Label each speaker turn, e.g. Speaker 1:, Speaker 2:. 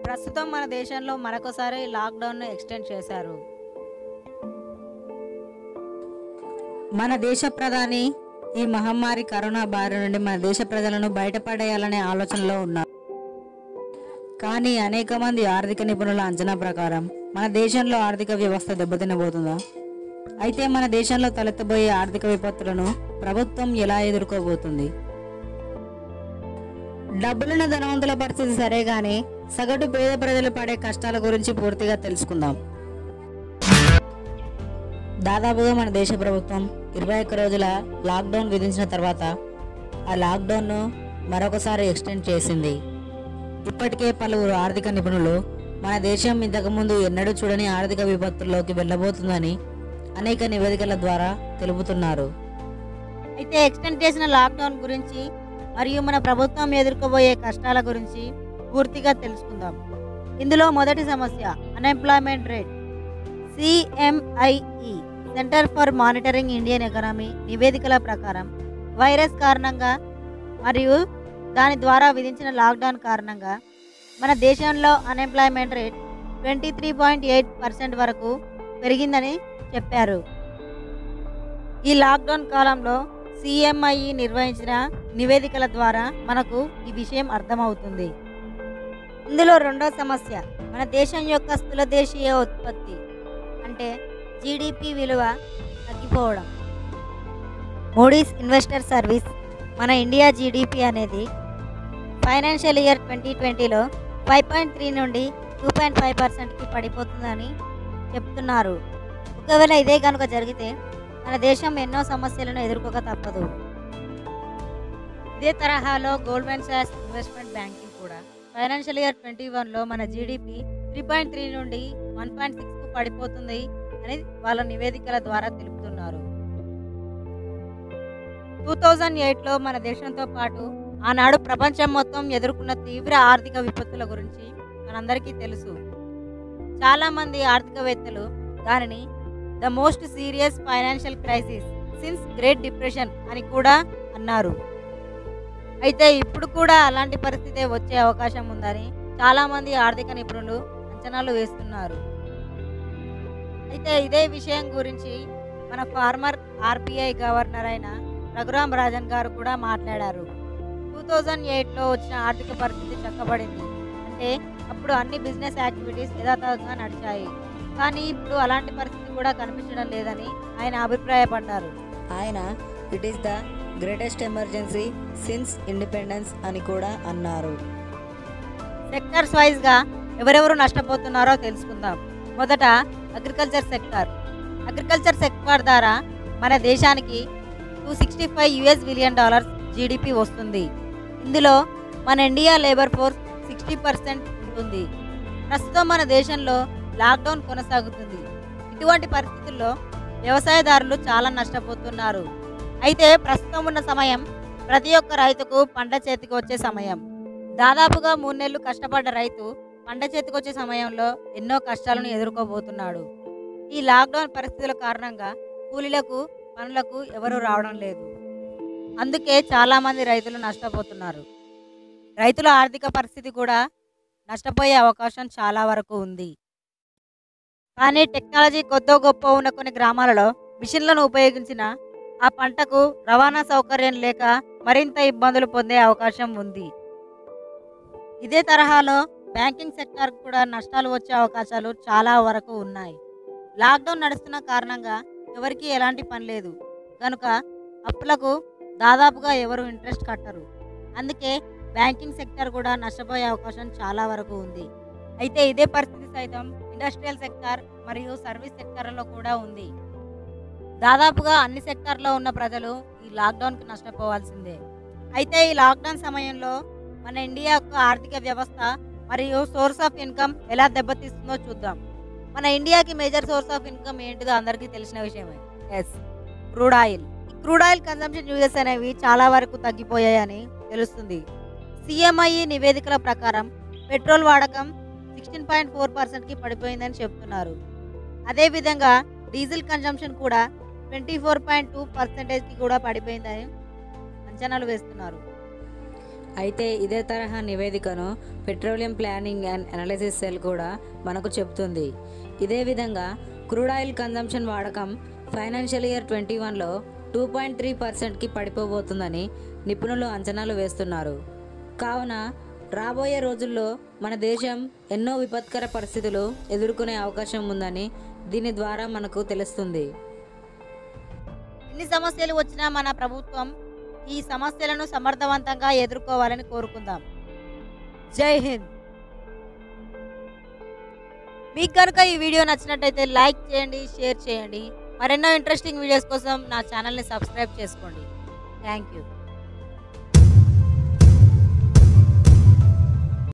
Speaker 1: ప్రస్తుతం మన దేశంలో మరొకసారి లాక్డౌన్ను ఎక్స్టెండ్ చేశారు మన దేశ ప్రధాని ఈ మహమ్మారి కరోనా బారి నుండి మన దేశ ప్రజలను బయటపడేయాలనే ఆలోచనలో ఉన్నారు కానీ అనేక మంది ఆర్థిక నిపుణుల అంచనా ప్రకారం మన దేశంలో ఆర్థిక వ్యవస్థ దెబ్బతినబోతుందా అయితే మన దేశంలో తలెత్తబోయే ఆర్థిక విపత్తులను ప్రభుత్వం ఎలా ఎదుర్కోబోతుంది డబ్బులున్న ధనవంతుల పరిస్థితి సరే గాని సగటు పేద ప్రజలు పడే కష్టాల గురించి పూర్తిగా తెలుసుకుందాం దాదాపుగా మన దేశ ప్రభుత్వం ఇరవై ఒక్క రోజుల లాక్డౌన్ విధించిన తర్వాత ఆ లాక్డౌన్ను మరొకసారి ఎక్స్టెండ్ చేసింది ఇప్పటికే పలువురు ఆర్థిక నిపుణులు మన దేశం ఇంతకుముందు ఎన్నడూ చూడని ఆర్థిక విపత్తుల్లోకి వెళ్ళబోతుందని అనేక నివేదికల ద్వారా తెలుపుతున్నారు అయితే ఎక్స్టెండ్ చేసిన లాక్డౌన్ గురించి మరియు మన ప్రభుత్వం ఎదుర్కోబోయే కష్టాల గురించి పూర్తిగా తెలుసుకుందాం ఇందులో మొదటి సమస్య unemployment rate CMIE centre for monitoring Indian economy నివేదికల ప్రకారం వైరస్ కారణంగా మరియు దాని ద్వారా విధించిన లాక్డౌన్ కారణంగా మన దేశంలో unemployment rate twenty three point eight percent వరకు పెరిగిందని చెప్పారు ఈ లాక్డౌన్ కాలంలో సిఎంఐఈ నిర్వహించిన నివేదికల ద్వారా మనకు ఈ విషయం అర్థమవుతుంది ఇందులో రెండో సమస్య మన దేశం యొక్క స్థూల దేశీయ ఉత్పత్తి అంటే జీడిపి విలువ తగ్గిపోవడం మోడీస్ ఇన్వెస్టర్ సర్వీస్ మన ఇండియా జీడిపి అనేది ఫైనాన్షియల్ ఇయర్ ట్వంటీ ట్వంటీలో ఫైవ్ పాయింట్ త్రీ నుండి టూ పాయింట్ ఫైవ్ పర్సెంట్కి పడిపోతుందని చెప్తున్నారు ఒకవేళ ఇదే కనుక జరిగితే మన దేశం ఎన్నో సమస్యలను ఎదుర్కోక తప్పదు ఇదే తరహాలో గోల్డ్మెన్ సాక్స్ ఇన్వెస్ట్మెంట్ బ్యాంకింగ్ కూడా ఫైనాన్షియల్ ఇయర్ ట్వంటీ వన్లో మన జీడిపి త్రీ పాయింట్ త్రీ నుండి వన్ పాయింట్ సిక్స్కు పడిపోతుంది అని వాళ్ళ నివేదికల ద్వారా తెలుపుతున్నారు టూ థౌజండ్ ఎయిట్లో మన దేశంతో పాటు ఆనాడు ప్రపంచం మొత్తం ఎదుర్కొన్న తీవ్ర ఆర్థిక విపత్తుల గురించి మనందరికీ తెలుసు చాలామంది ఆర్థికవేత్తలు దానిని the most serious financial crisis since great depression అని కూడా అన్నారు అయితే ఇప్పుడు కూడా అలాంటి పరిస్థితే వచ్చే అవకాశం ఉందని చాలామంది ఆర్థిక నిపుణులు అంచనాలు వేస్తున్నారు అయితే ఇదే విషయం గురించి మన ఫార్మర్ ఆర్బీఐ గవర్నర్ అయిన రఘురామ్ రాజన్ గారు కూడా మాట్లాడారు టూ థౌజండ్ ఎయిట్లో వచ్చిన ఆర్థిక పరిస్థితి చక్కబడింది అంటే అప్పుడు అన్ని బిజినెస్ యాక్టివిటీస్ యథాతథంగా నడిచాయి కానీ ఇప్పుడు అలాంటి పరిస్థితి కూడా కనిపించడం లేదని ఆయన అభిప్రాయపడ్డారు ఆయన it is the greatest emergency since independence అని కూడా అన్నారు సెక్టర్స్ వైజ్గా ఎవరెవరు నష్టపోతున్నారో తెలుసుకుందాం మొదట అగ్రికల్చర్ సెక్టార్ అగ్రికల్చర్ సెక్టార్ ద్వారా మన దేశానికి two sixty five US billion dollars GDP వస్తుంది ఇందులో మన India labour force sixty percent ఉంటుంది ప్రస్తుతం మన దేశంలో లాక్డౌన్ కొనసాగుతుంది ఇటువంటి పరిస్థితుల్లో వ్యవసాయదారులు చాలా నష్టపోతున్నారు అయితే ప్రస్తుతం ఉన్న సమయం ప్రతి ఒక్క రైతుకు పంట చేతికి వచ్చే సమయం దాదాపుగా మూడు నెలలు కష్టపడ్డ రైతు పంట చేతికి వచ్చే సమయంలో ఎన్నో కష్టాలను ఎదుర్కోబోతున్నాడు ఈ లాక్డౌన్ పరిస్థితుల కారణంగా కూలీలకు పనులకు ఎవరూ రావడం లేదు అందుకే చాలామంది రైతులు నష్టపోతున్నారు రైతుల ఆర్థిక పరిస్థితి కూడా నష్టపోయే అవకాశం చాలా వరకు ఉంది కానీ టెక్నాలజీ కొద్దో గొప్ప ఉన్న కొన్ని గ్రామాలలో మిషన్లను ఉపయోగించిన ఆ పంటకు రవాణా సౌకర్యం లేక మరింత ఇబ్బందులు పొందే అవకాశం ఉంది ఇదే తరహాలో బ్యాంకింగ్ సెక్టార్ కూడా నష్టాలు వచ్చే అవకాశాలు చాలా వరకు ఉన్నాయి లాక్డౌన్ నడుస్తున్న కారణంగా ఎవరికి ఎలాంటి పని లేదు కనుక అప్పులకు దాదాపుగా ఎవరు ఇంట్రెస్ట్ కట్టరు అందుకే బ్యాంకింగ్ సెక్టర్ కూడా నష్టపోయే అవకాశం చాలా వరకు ఉంది అయితే ఇదే పరిస్థితి సైతం ఇండస్ట్రియల్ సెక్టార్ మరియు సర్వీస్ సెక్టార్లో కూడా ఉంది దాదాపుగా అన్ని సెక్టార్లో ఉన్న ప్రజలు ఈ లాక్డౌన్కి నష్టపోవాల్సిందే అయితే ఈ లాక్డౌన్ సమయంలో మన ఇండియా యొక్క ఆర్థిక వ్యవస్థ మరియు సోర్స్ ఆఫ్ ఇన్కమ్ ఎలా దెబ్బతీస్తుందో చూద్దాం మన ఇండియాకి మేజర్ సోర్స్ ఆఫ్ ఇన్కమ్ ఏంటిదో అందరికీ తెలిసిన విషయమే ఎస్ క్రూడ్ ఆయిల్ ఈ క్రూడ్ ఆయిల్ కన్సంప్షన్ యూజెస్ అనేవి చాలా వరకు తగ్గిపోయాయని తెలుస్తుంది సిఎంఐఈ నివేదికల ప్రకారం పెట్రోల్ వాడకం సిక్స్టీన్ పాయింట్ ఫోర్ పర్సెంట్కి పడిపోయిందని చెప్తున్నారు అదేవిధంగా డీజిల్ కన్జంప్షన్ కూడా ట్వంటీ ఫోర్ పాయింట్ టూ పర్సెంటేజ్కి కూడా పడిపోయిందని అంచనాలు వేస్తున్నారు
Speaker 2: అయితే ఇదే తరహా నివేదికను petroleum planning and analysis cell కూడా మనకు చెబుతుంది ఇదే విధంగా క్రూడ్ ఆయిల్ కన్జంప్షన్ వాడకం ఫైనాన్షియల్ ఇయర్ ట్వంటీ వన్లో టూ పాయింట్ త్రీ పర్సెంట్కి పడిపోబోతుందని నిపుణులు అంచనాలు వేస్తున్నారు కావున రాబోయే రోజుల్లో మన దేశం ఎన్నో విపత్కర పరిస్థితులు ఎదుర్కొనే అవకాశం ఉందని దీని ద్వారా మనకు తెలుస్తుంది
Speaker 1: ఎన్ని సమస్యలు వచ్చినా మన ప్రభుత్వం ఈ సమస్యలను సమర్థవంతంగా ఎదుర్కోవాలని కోరుకుందాం జై హింద్ మీకు కనుక ఈ వీడియో నచ్చినట్టయితే లైక్ చేయండి షేర్ చేయండి మరెన్నో ఇంట్రెస్టింగ్ వీడియోస్ కోసం నా ఛానల్ని సబ్స్క్రైబ్ చేసుకోండి థ్యాంక్ యూ